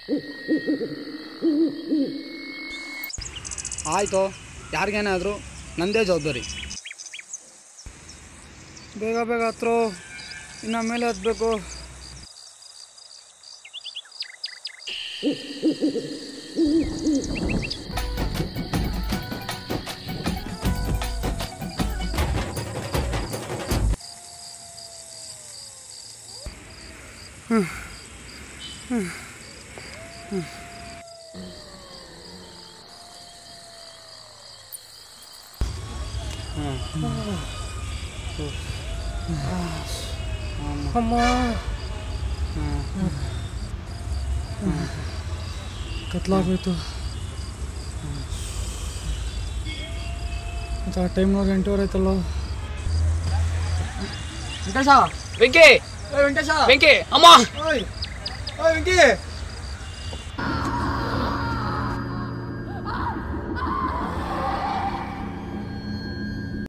ಆಯಿತು ಯಾರಿಗೇನೇ ಆದರೂ ನಂದೇ ಜವಾಬ್ದಾರಿ ಬೇಗ ಬೇಗ ಹತ್ರ ಇನ್ನು ಮೇಲೆ ಹತ್ಬೇಕು ಅಮ್ಮ ಕತ್ಲಾಗೋಯ್ತು ಮತ್ತು ಆ ಟೈಮ್ನವ್ರು ಎಂಟೂವರೆ ಆಯ್ತಲ್ಲ ವೆಂಕಟೇಶ ವೆಂಕಿ ಏ ವೆಂಕಟೇಶ ವೆಂಕಿ ಅಮ್ಮ ಓಯ್ ಓಯ್ ವೆಂಕಿ